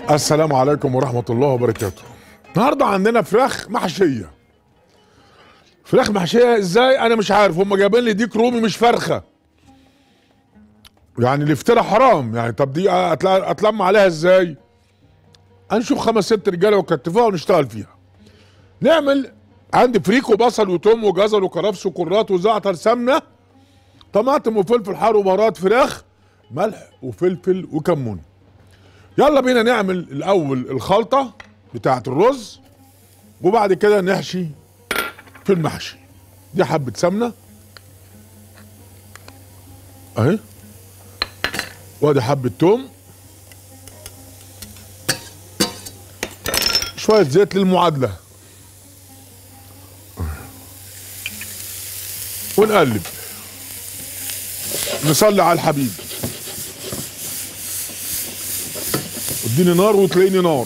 السلام عليكم ورحمة الله وبركاته النهاردة عندنا فراخ محشية فراخ محشية ازاي انا مش عارف هم جايبين لي ديك رومي مش فرخة يعني الافتراء حرام يعني طب دي أتل- اتلم عليها ازاي هنشوف خمس ست رجاله وكتفوها ونشتغل فيها نعمل عندي فريك وبصل وتوم وجزر وكرفس وكرات وزعتر سمنه طماطم وفلفل حار وبهارات فراخ ملح وفلفل وكمون يلا بينا نعمل الاول الخلطه بتاعه الرز وبعد كده نحشي في المحشي دي حبه سمنه اهي وادي حبه توم شويه زيت للمعادله ونقلب نصلي على الحبيب اديني نار وتلاقيني نار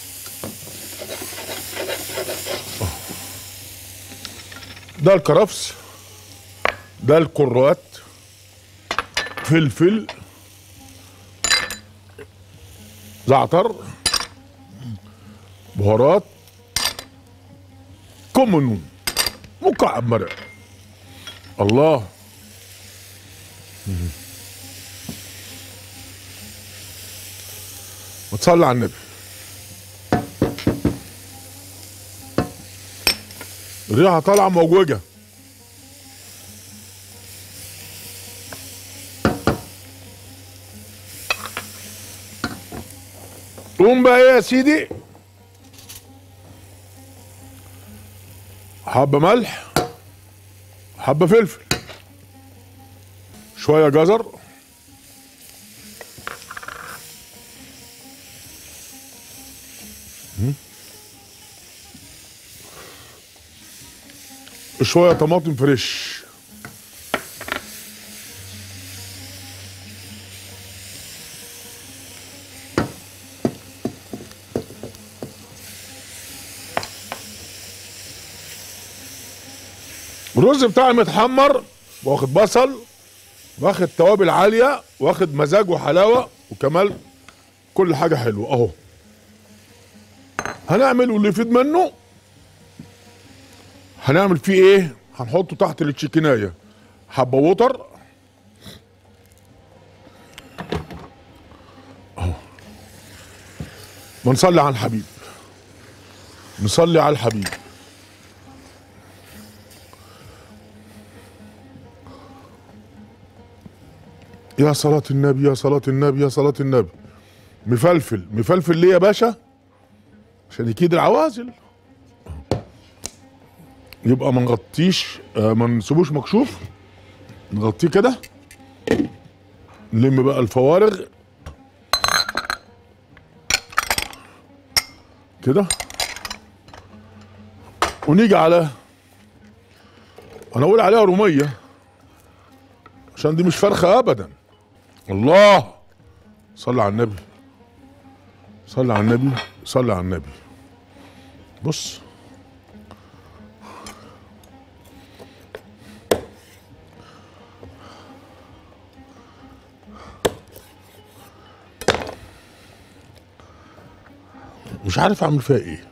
ده الكرفس ده الكرات فلفل زعتر بهارات كمون مكعب مرق الله وتصلي على النبي الريحه طالعه موجوجه قوم بقى ايه يا سيدي حبه ملح حبه فلفل شويه جزر شويه طماطم فريش الرز بتاعي متحمر واخد بصل واخد توابل عاليه واخد مزاج وحلاوه وكمال كل حاجه حلوه اهو هنعمل واللي يفيد منه هنعمل فيه ايه هنحطه تحت التشيكنايه حبه ووتر اهو ونصلي على الحبيب نصلي على الحبيب يا صلاة النبي يا صلاة النبي يا صلاة النبي مفلفل مفلفل ليه يا باشا عشان يكيد العوازل يبقى ما نغطيش آه، ما نسيبوش مكشوف نغطيه كده نلم بقى الفوارغ كده ونيجي على انا اقول عليها روميه عشان دي مش فرخه ابدا الله صلي على النبي صلي على النبي صلي على النبي بص مش عارف اعمل فيها ايه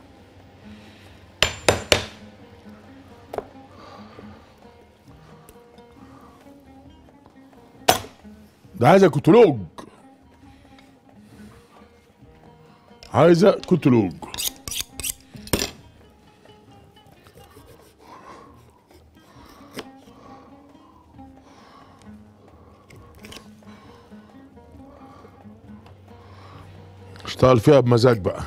ده عايزه كتالوج عايزه كتالوج اشتغل فيها بمزاج بقى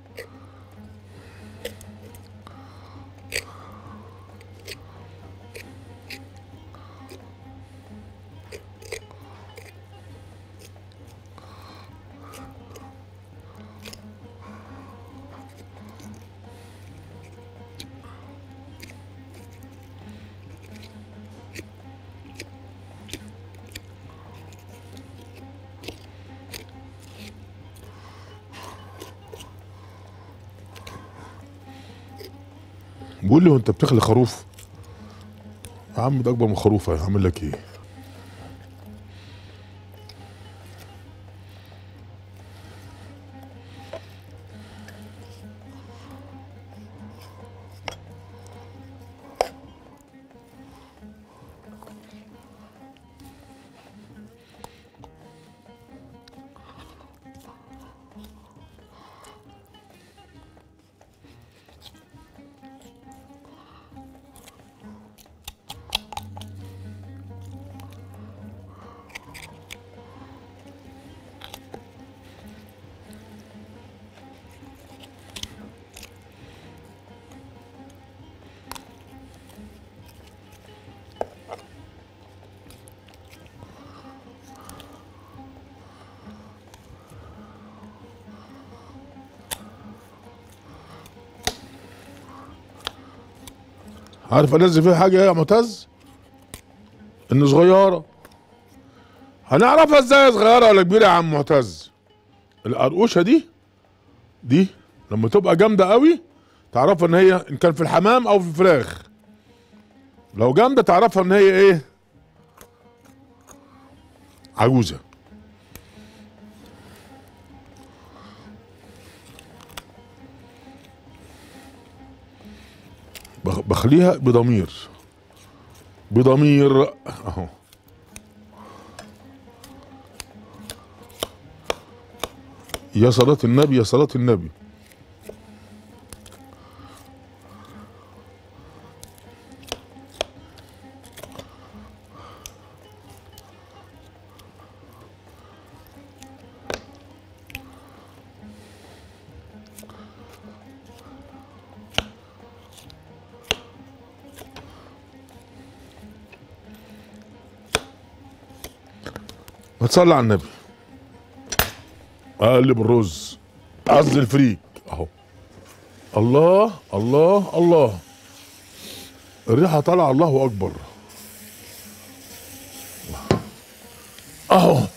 بيقول لي وانت بتخلي خروف يا عم ده اكبر من خروفه هعمل لك ايه عارف انزل فيها حاجه ايه يا معتز ان صغيره هنعرفها ازاي صغيره ولا كبيره يا عم معتز القرقوشه دي دي لما تبقى جامده قوي تعرفها ان هي ان كان في الحمام او في الفراخ لو جامده تعرفها ان هي ايه عجوزه بخ- بخليها بضمير بضمير اهو يا صلاة النبي يا صلاة النبي ما تصلي على النبي اقلب الرز قصدي الفريك اهو الله الله الله الريحه طالعه الله اكبر اهو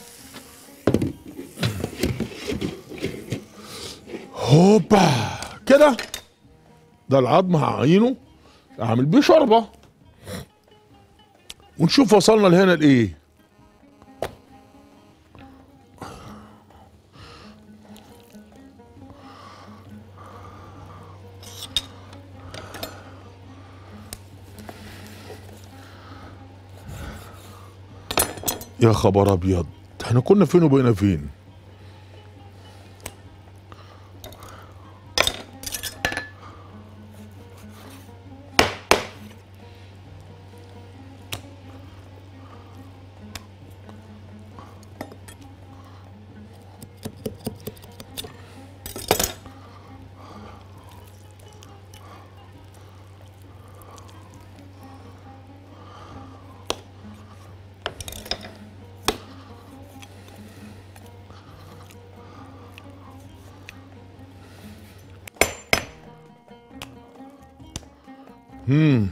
هوبا كده ده العظم هعينه اعمل بيه شوربه ونشوف وصلنا لهنا لايه يا خبر ابيض احنا كنا فين وبقينا فين امم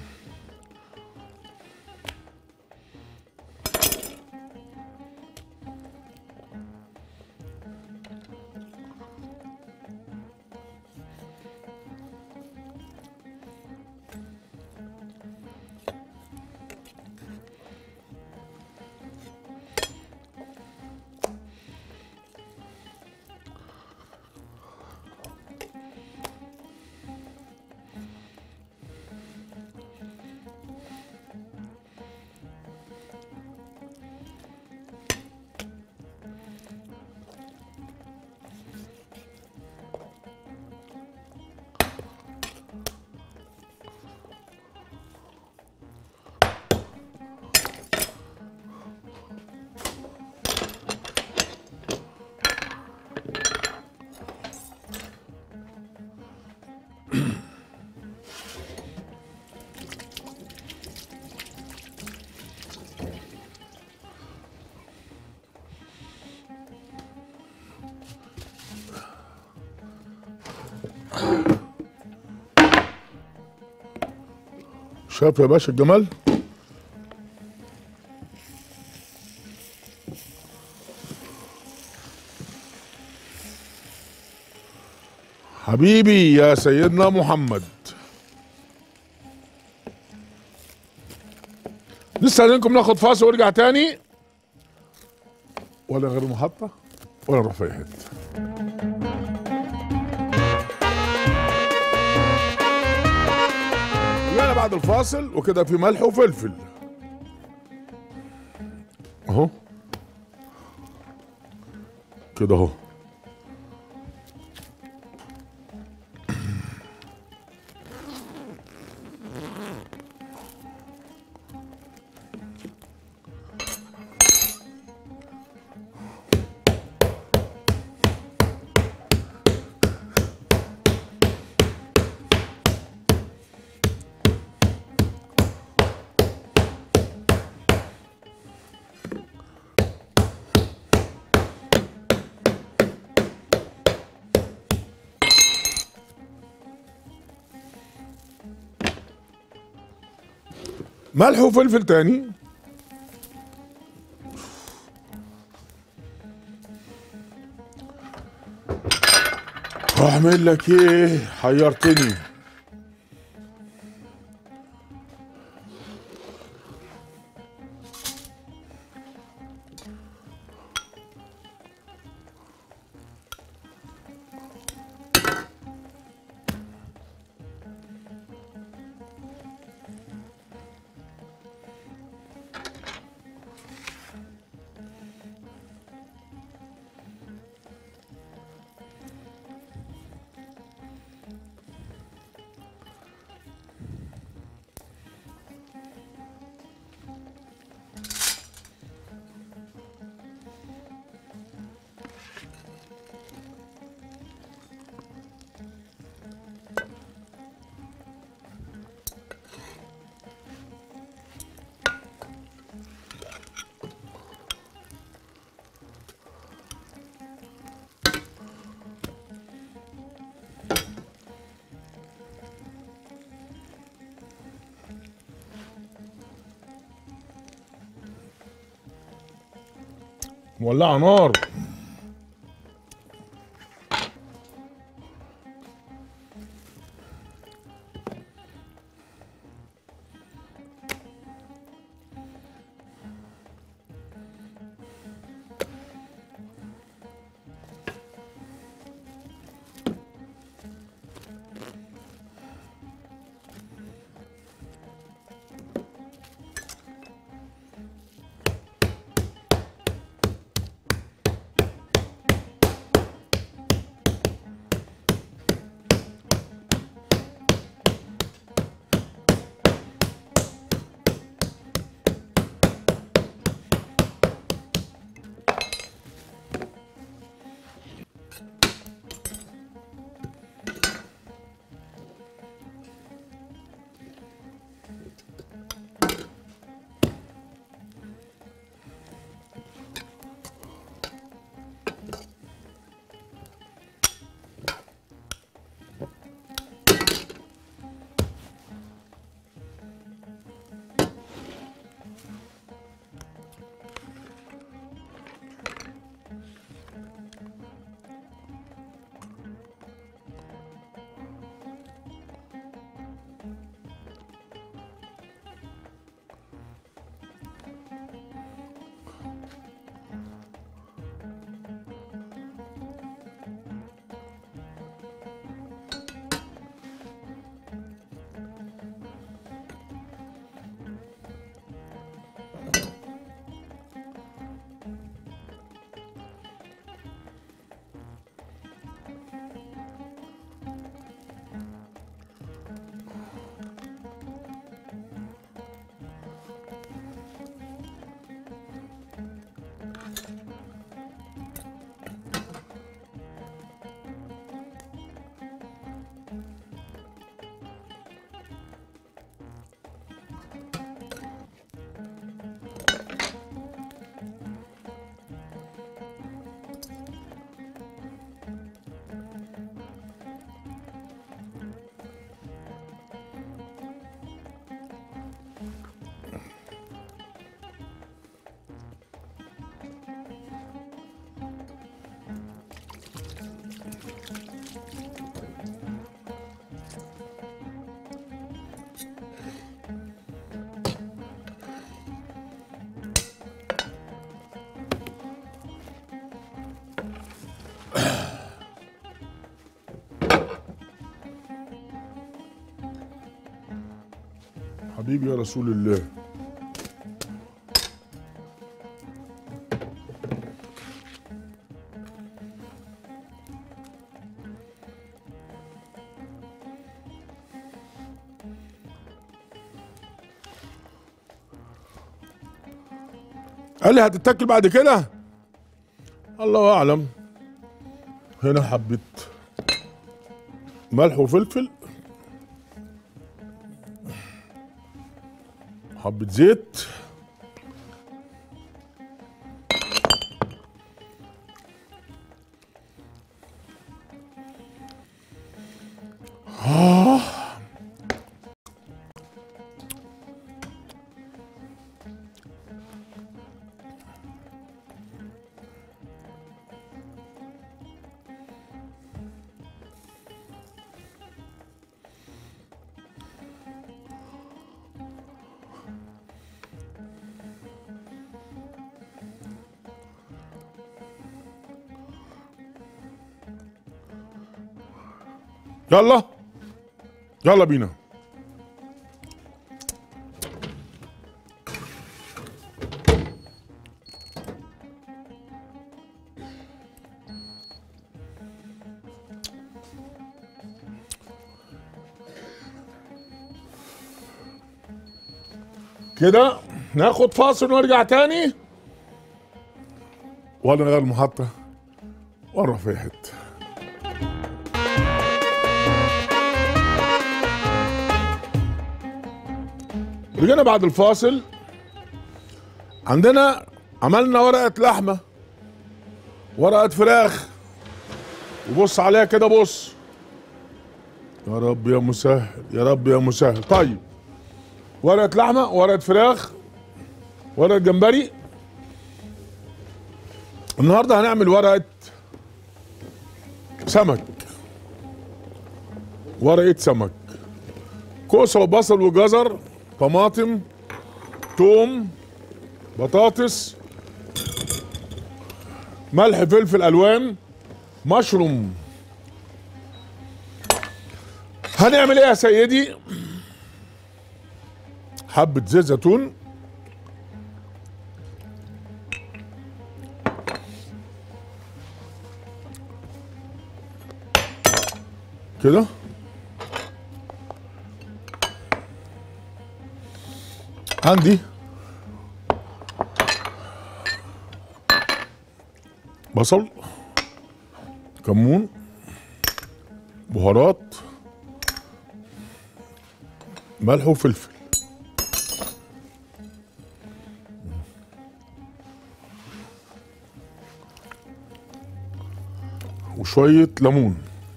شاف يا باشا الجمال حبيبي يا سيدنا محمد لسه عايزينكم ناخد فاصل وارجع تاني ولا غير محطة ولا نروح في أي حتة رجعنا بعد الفاصل وكده في ملح وفلفل اهو كده اهو ملح وفلفل تاني اعمل لك ايه حيرتني مولعه نار حبيبي يا رسول الله قال لي هتتاكل بعد كده الله اعلم هنا حبيت ملح وفلفل حبة زيت آه. يلا يلا بينا كده ناخد فاصل ونرجع تاني ولا نغير المحطة ونروح في حتة رجعنا بعد الفاصل عندنا عملنا ورقة لحمة ورقة فراخ وبص عليها كده بص يا رب يا مسهل يا رب يا مسهل طيب ورقة لحمة ورقة فراخ ورقة جمبري النهارده هنعمل ورقة سمك ورقة سمك كوسة وبصل وجزر طماطم توم بطاطس ملح فلفل الوان مشروم هنعمل ايه يا سيدي حبة زيت زيتون كده عندي بصل كمون بهارات ملح وفلفل وشوية ليمون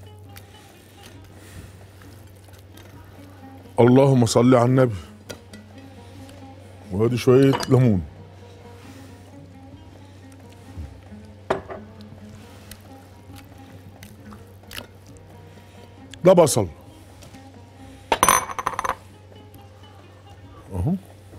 اللهم صل على النبي وادي شوية ليمون ده بصل اهو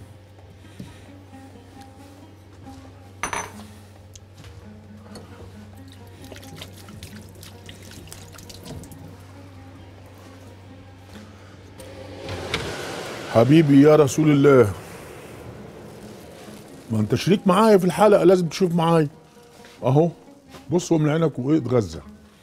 حبيبي يا رسول الله ما انت شريك معايا في الحلقه لازم تشوف معايا اهو بص من عينك وايه اتغذى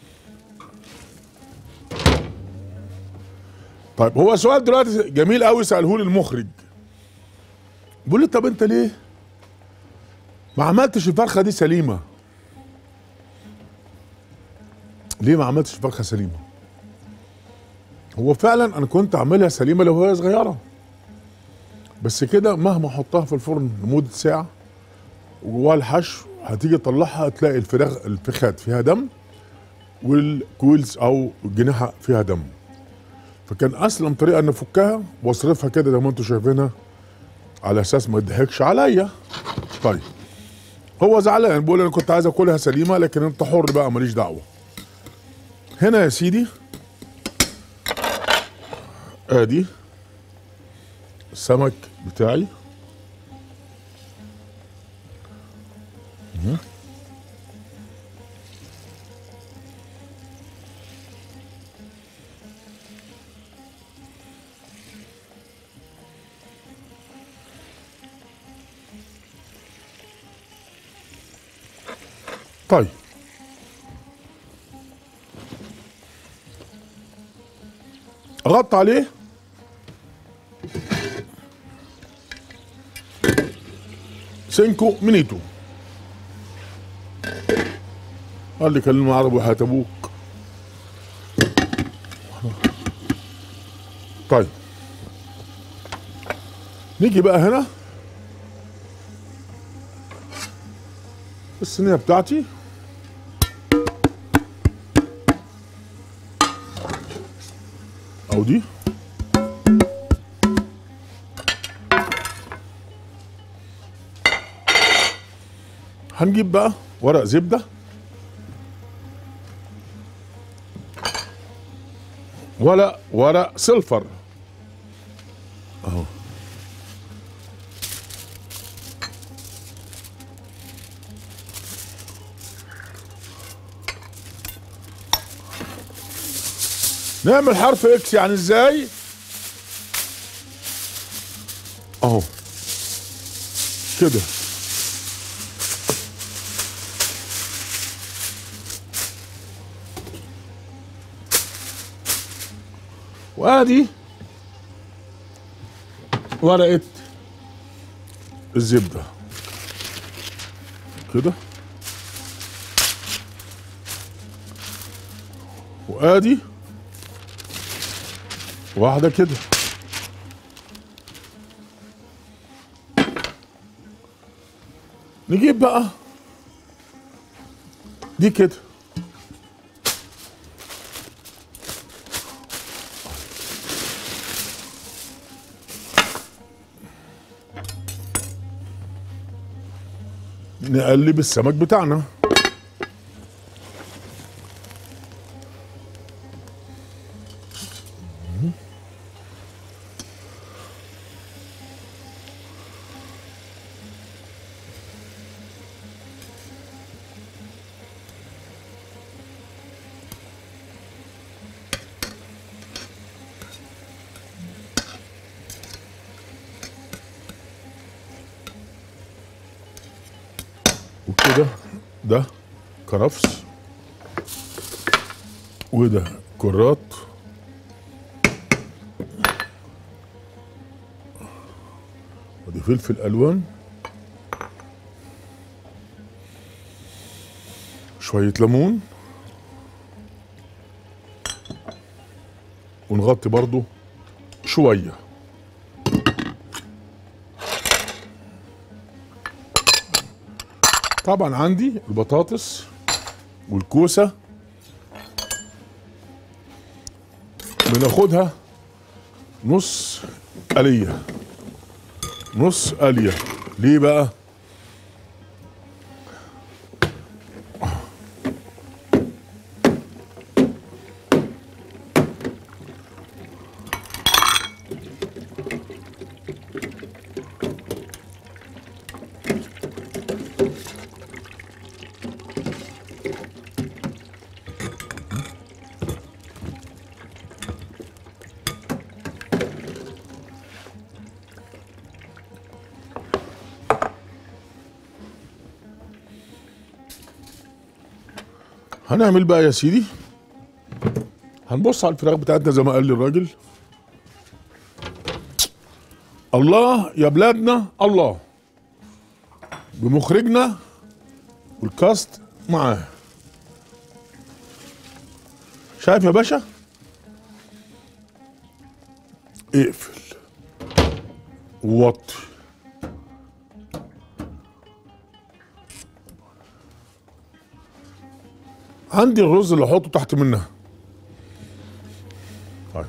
طيب هو سؤال دلوقتي جميل قوي ساله لي المخرج بيقول لي طب انت ليه ما عملتش الفرخه دي سليمه ليه ما عملتش الفرخه سليمه هو فعلا انا كنت اعملها سليمه لو هي صغيره بس كده مهما احطها في الفرن لمده ساعه وجواها الحشو هتيجي تطلعها تلاقي الفراخ الفخاد فيها دم والكويلز او الجناحه فيها دم فكان اسلم طريقه ان افكها واصرفها كده زي ما انتم شايفينها على اساس ما يضحكش عليا طيب هو زعلان بيقول انا كنت عايز اكلها سليمه لكن انت حر بقى ماليش دعوه هنا يا سيدي ادي السمك بتاعي مهم. طيب اغطي عليه سينكو مينيتو قال لي كلمة عربي وحياة ابوك طيب نيجي بقى هنا الصينية بتاعتي او دي هنجيب بقى ورق زبده ولا ورق سلفر اهو نعمل حرف اكس يعني ازاي اهو كده وادي ورقة الزبدة كده وادي واحدة كده نجيب بقى دي كده نقلب السمك بتاعنا وكده ده كرفس وده كرات ودي فلفل الوان شوية ليمون ونغطي برضو شويه طبعا عندي البطاطس والكوسة بناخدها نص قلية نص قلية ليه بقى؟ هنعمل بقى يا سيدي هنبص على الفراخ بتاعتنا زي ما قال لي الراجل الله يا بلادنا الله بمخرجنا والكاست معاه شايف يا باشا اقفل وطي عندي الرز اللي احطه تحت منها طيب.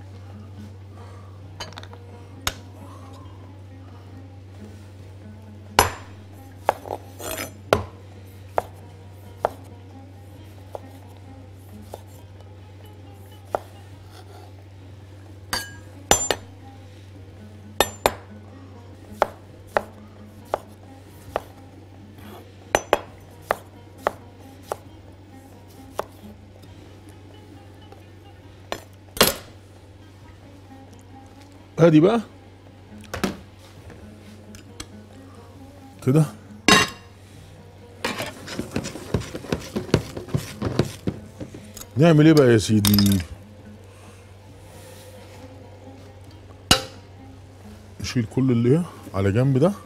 ادي بقى كده نعمل ايه بقى يا سيدي نشيل كل اللي على جنب ده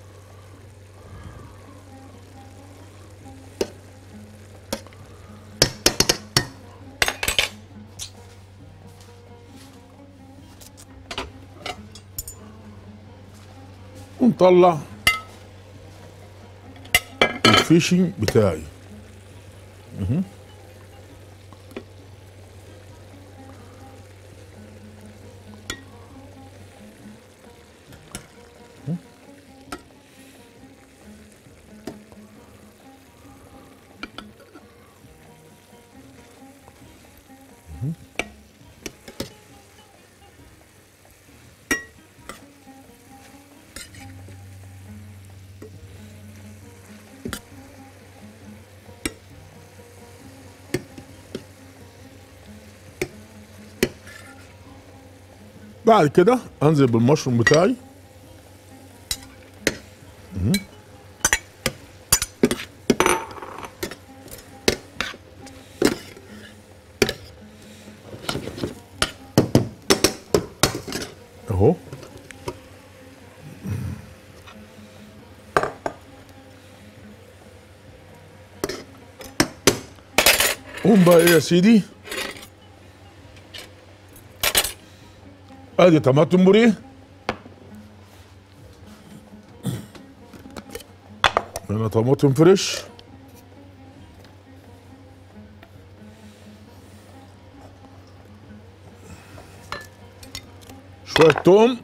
ونطلع الفيشنج بتاعي مهم. بعد كده انزل بالمشروم بتاعي مم. اهو قوم بقى ايه يا سيدي ادي طماطم بوريه هنا طماطم فريش شوية توم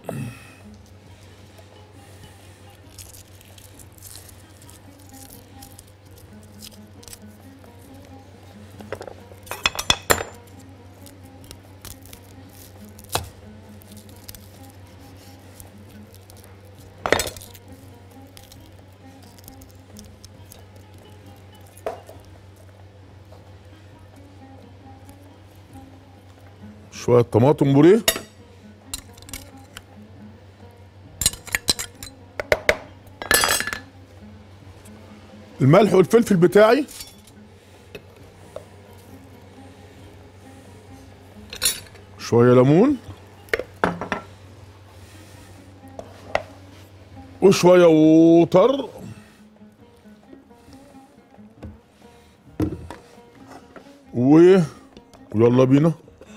شوية طماطم بوريه الملح والفلفل بتاعي شوية ليمون وشوية ووتر و ويلا بينا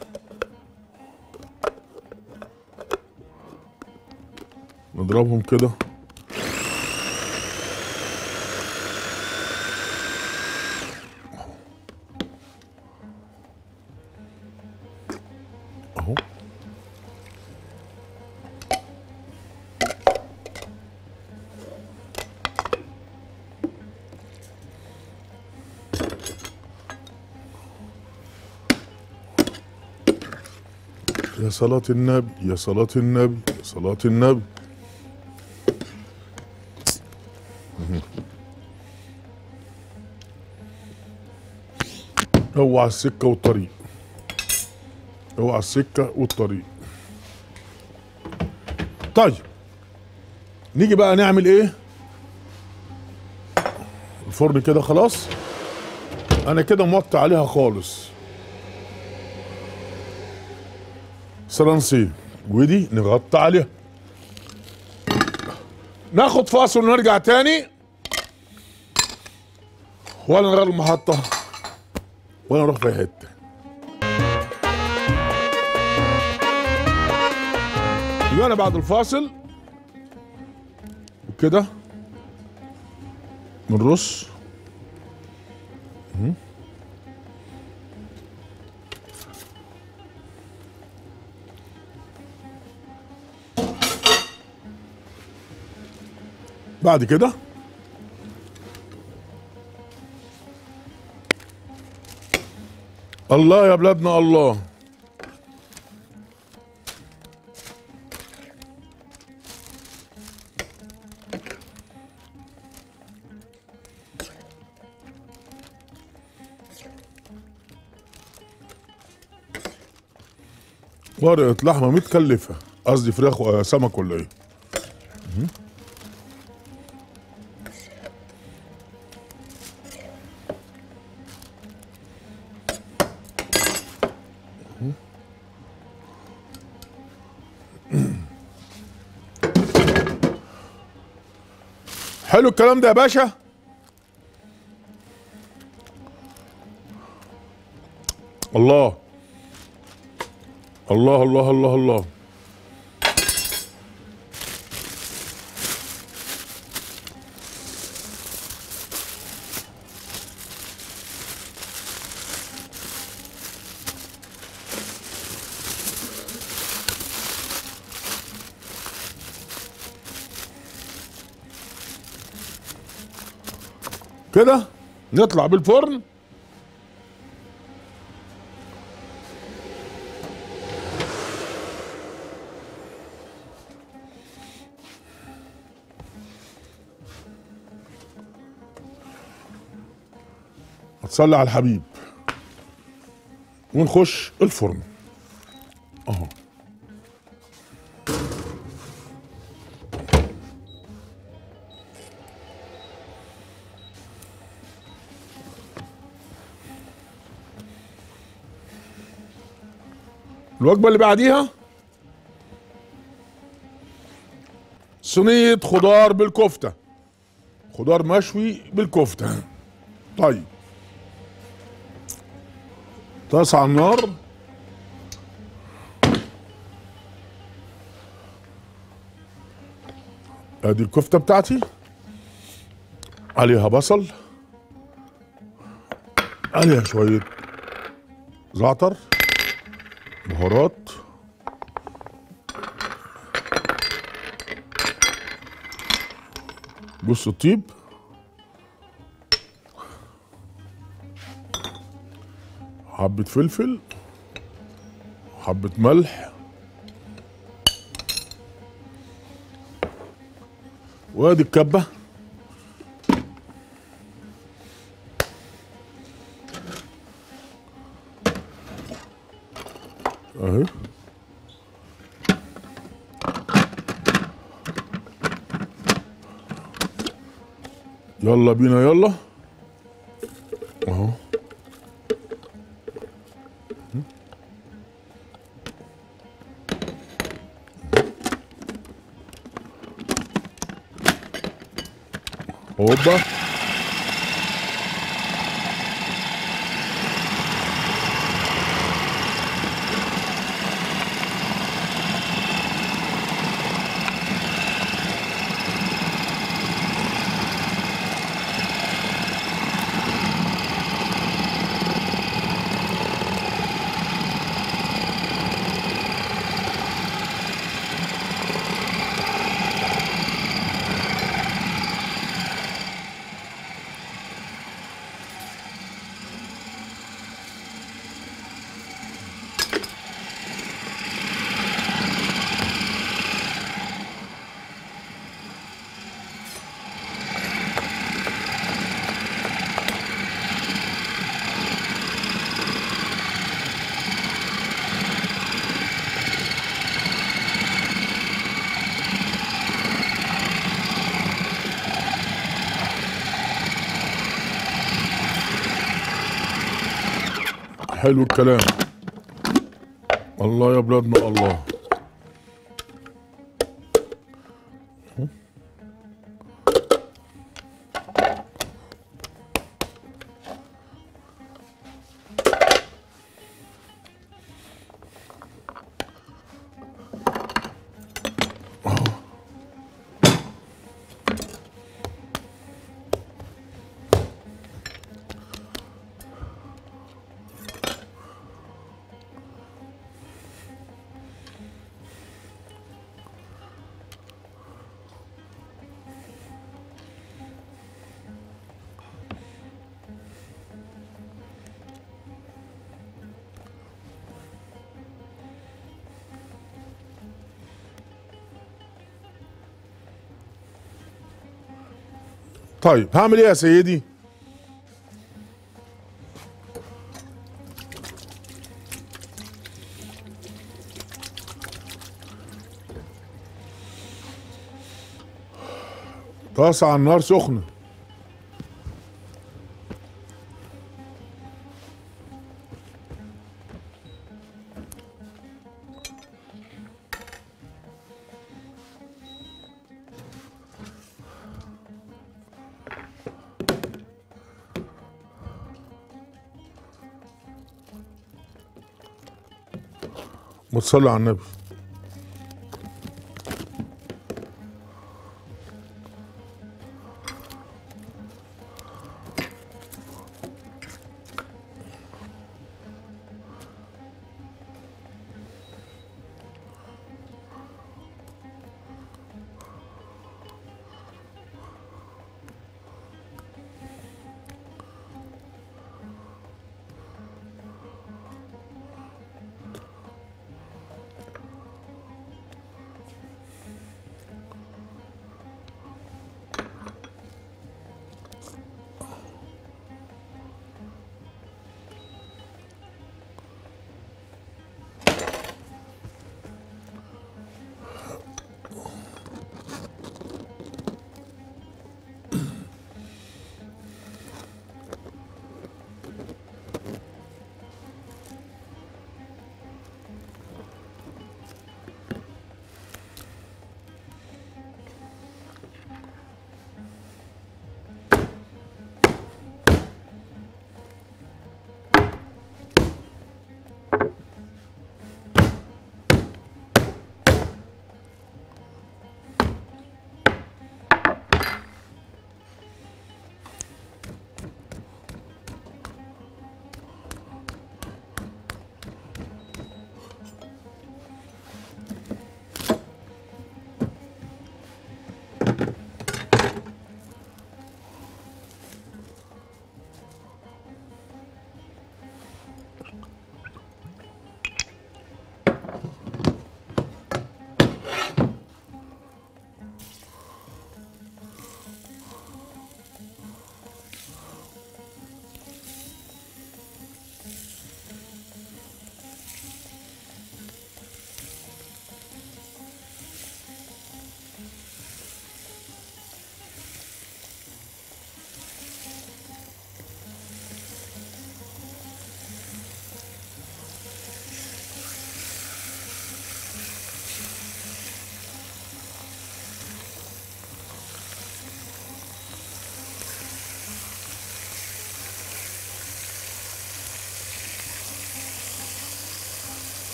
نضربهم كده اهو يا صلاة النبي يا صلاة النبي يا صلاة النبي اوعى السكة والطريق اوعى السكة والطريق طيب نيجي بقى نعمل ايه الفرن كده خلاص انا كده موطي عليها خالص سلانسي ودي نغطي عليها ناخد فاصل ونرجع تاني ولا نغير المحطة ولا نروح في حتة يبقى انا بعد الفاصل وكده بنرص مم. بعد كده الله يا بلادنا الله ورقة لحمة متكلفة قصدي فراخ و- سمك ولا ايه؟ مم. حلو الكلام ده يا باشا الله الله الله الله الله كده نطلع بالفرن هتصلي على الحبيب ونخش الفرن اهو الوجبة اللي بعديها صينية خضار بالكفتة خضار مشوي بالكفتة طيب طاسة على النار ادي الكفتة بتاعتي عليها بصل عليها شوية زعتر بهارات جوز الطيب حبة فلفل حبة ملح وادي الكبة اهي يلا بينا يلا اهو هوبا حلو الكلام الله يا بلادنا الله طيب هعمل ايه يا سيدي طاسة على النار سخنة ما تصلي على النبي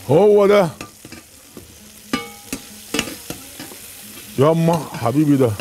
هو ده ياما حبيبي ده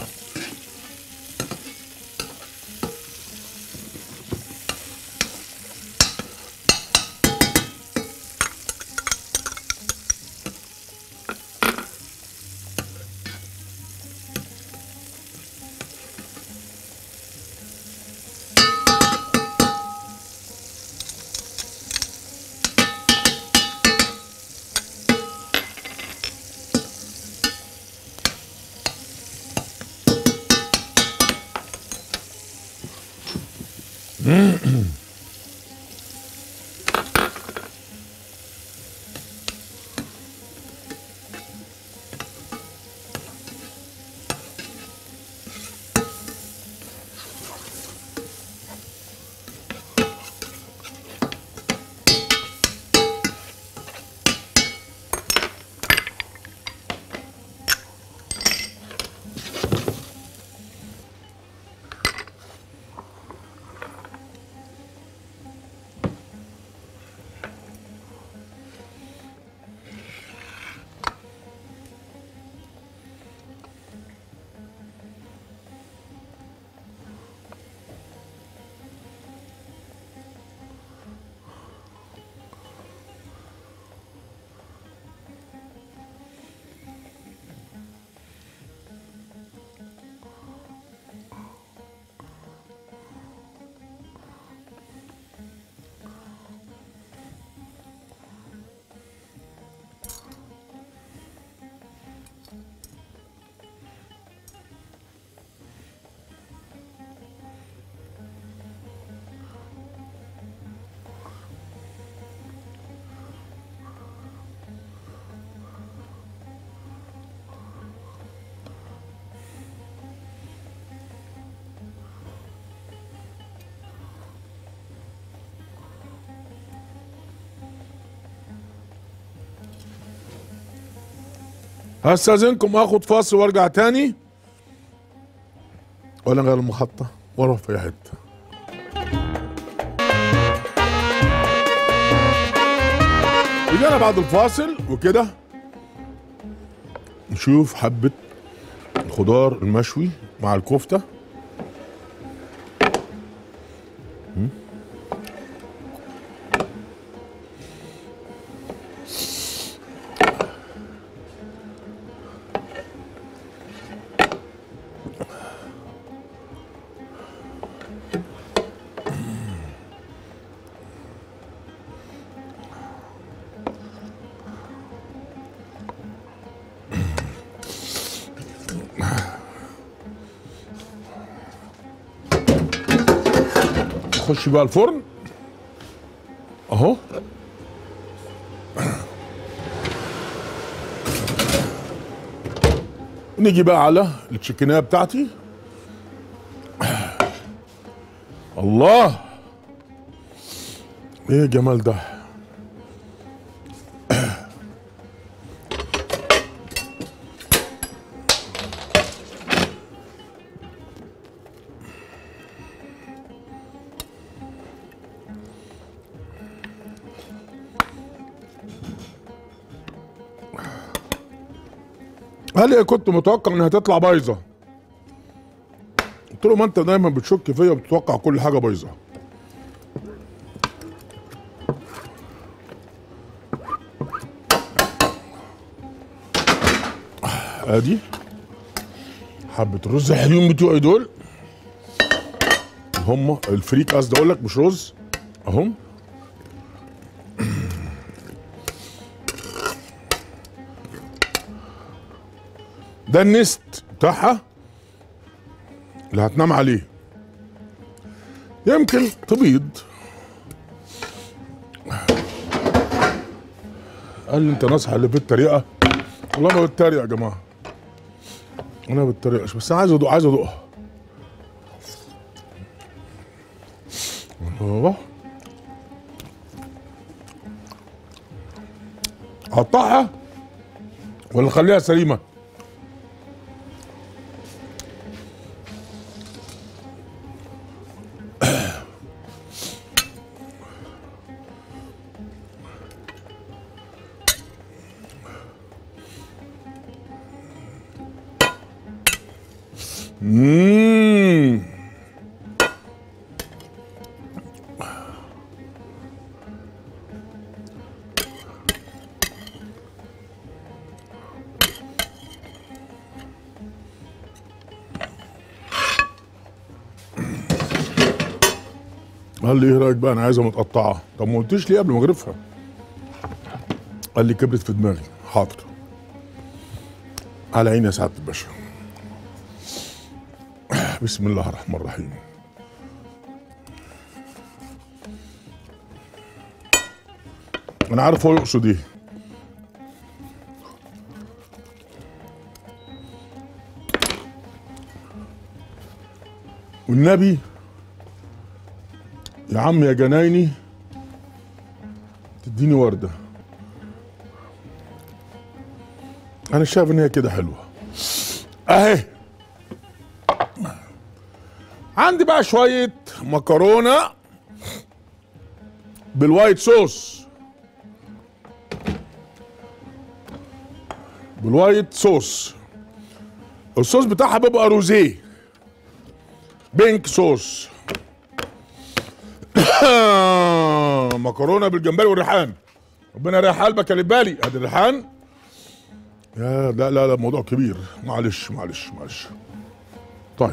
هستاذنكم اخد فاصل وارجع تاني ولا غير المحطة ولا في أي حتة رجعنا بعد الفاصل وكده نشوف حبة الخضار المشوي مع الكفتة نخش بقى الفرن اهو نيجي بقى على التشيكنيه بتاعتي الله ايه الجمال ده هل كنت متوقع انها تطلع بايظه قلت له ما انت دايما بتشك فيا وبتتوقع كل حاجه بايظه ادي حبه الرز الحلوين بتوعي دول هم الفريك قصدي اقول لك مش رز اهم ده النست بتاعها اللي هتنام عليه يمكن تبيض قال لي انت ناصح اللي بالطريقه والله ما بتريق يا جماعه انا ما بتريقش بس انا عايز ادوق عايز ادوقها الله اقطعها ولا اخليها سليمه مم. قال لي ايه رايك بقى انا عايزها متقطعه طب ما قلتش ليه قبل ما اغرفها قال لي كبرت في دماغي حاضر على عيني يا سعاده الباشا بسم الله الرحمن الرحيم انا عارف هو يقصد ايه والنبي يا عم يا جنايني تديني ورده انا شايف ان هي كده حلوه اهي عندي بقى شويه مكرونه بالوايت صوص بالوايت صوص الصوص بتاعها بيبقى روزيه بينك صوص مكرونه بالجمبري والريحان ربنا يريح قلبك يا لبالي ادي الريحان يا لا لا لا موضوع كبير معلش معلش معلش طيب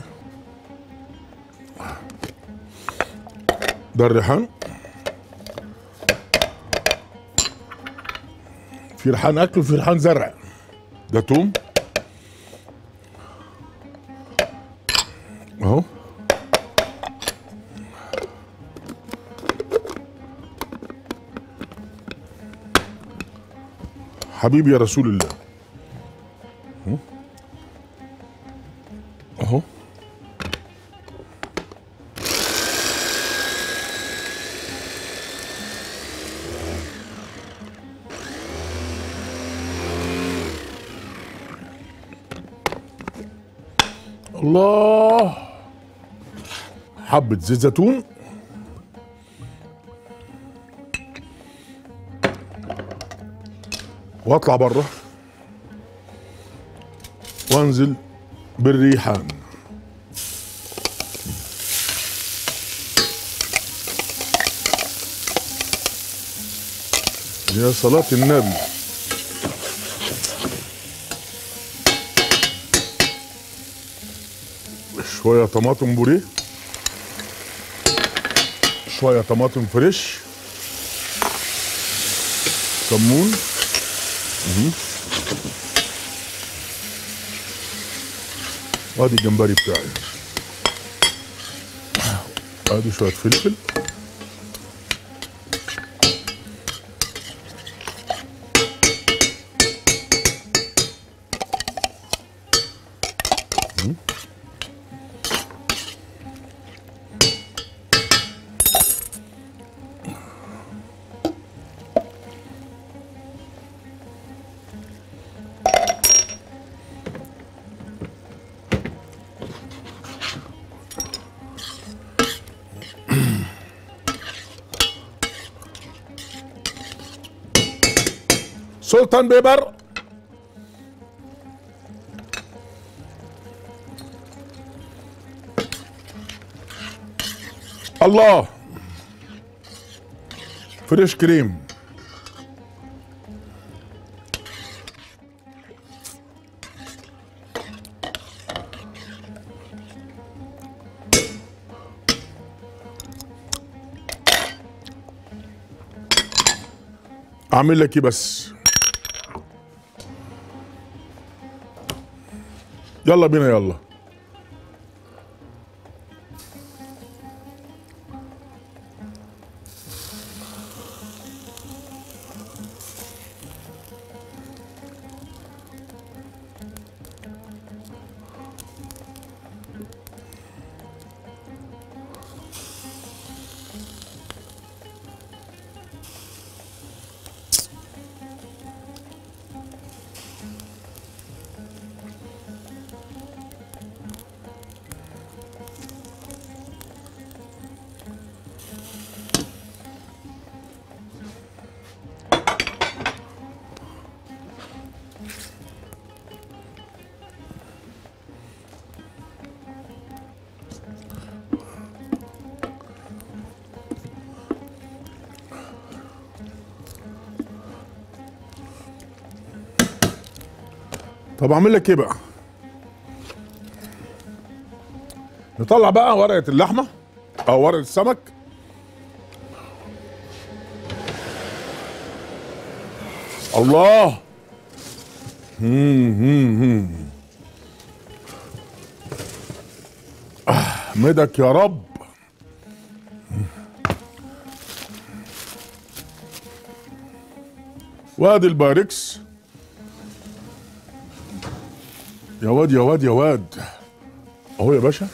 ده الريحان في ريحان اكل وفي ريحان زرع ده توم اهو حبيبي يا رسول الله اهو. اهو الله حبة زيت زيتون واطلع بره وانزل بالريحان يا صلاة النبي شوية طماطم بوريه شوية طماطم فريش كمون مهم. وادي الجمبري بتاعي ادي شوية فلفل مهم. سلطان بيبر الله فريش كريم اعمل لك ايه بس يلا بينا يلا طب اعمل لك ايه بقى نطلع بقى ورقه اللحمه او ورقه السمك الله مم، مم، مم. احمدك يا رب وادي الباركس يا واد يا واد يا واد اهو يا باشا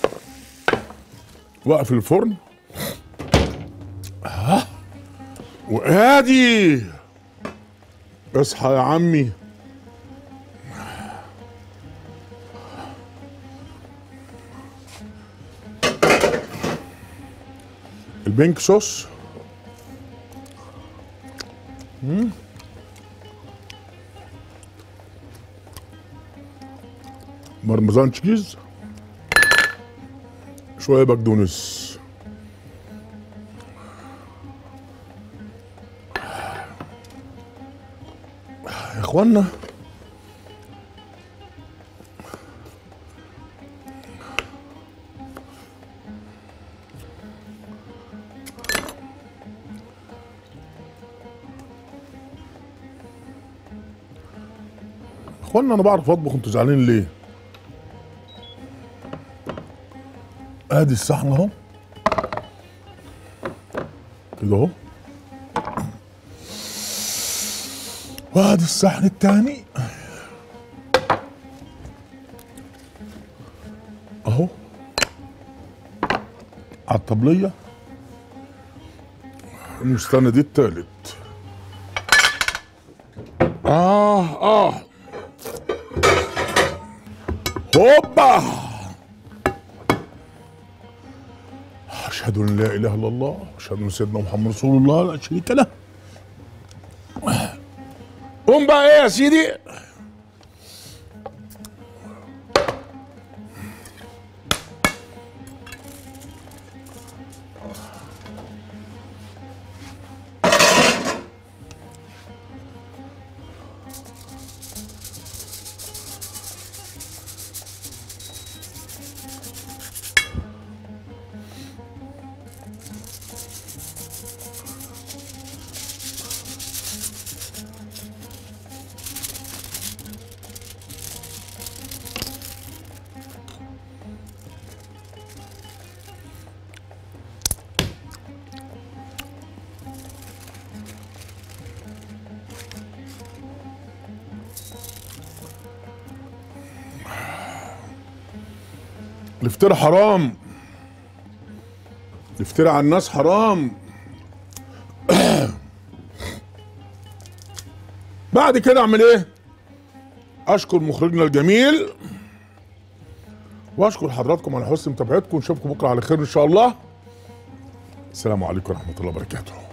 واقف الفرن ها وادي اصحى يا عمي البينك صوص مم. مرمزان تشيز شويه بقدونس يا اخوانا اخوانا انا بعرف اطبخ انتوا زعلانين ليه ادي الصحن اهو كده اهو وادي الصحن التاني اهو على الطبلية المستند التالت اه اه هوبا أشهد أن لا إله إلا الله أشهد أن سيدنا محمد رسول الله لا شريك له قوم بقى إيه يا سيدي الافتراء حرام الافتراء على الناس حرام بعد كده اعمل ايه اشكر مخرجنا الجميل واشكر حضراتكم على حسن متابعتكم نشوفكم بكره على خير ان شاء الله السلام عليكم ورحمه الله وبركاته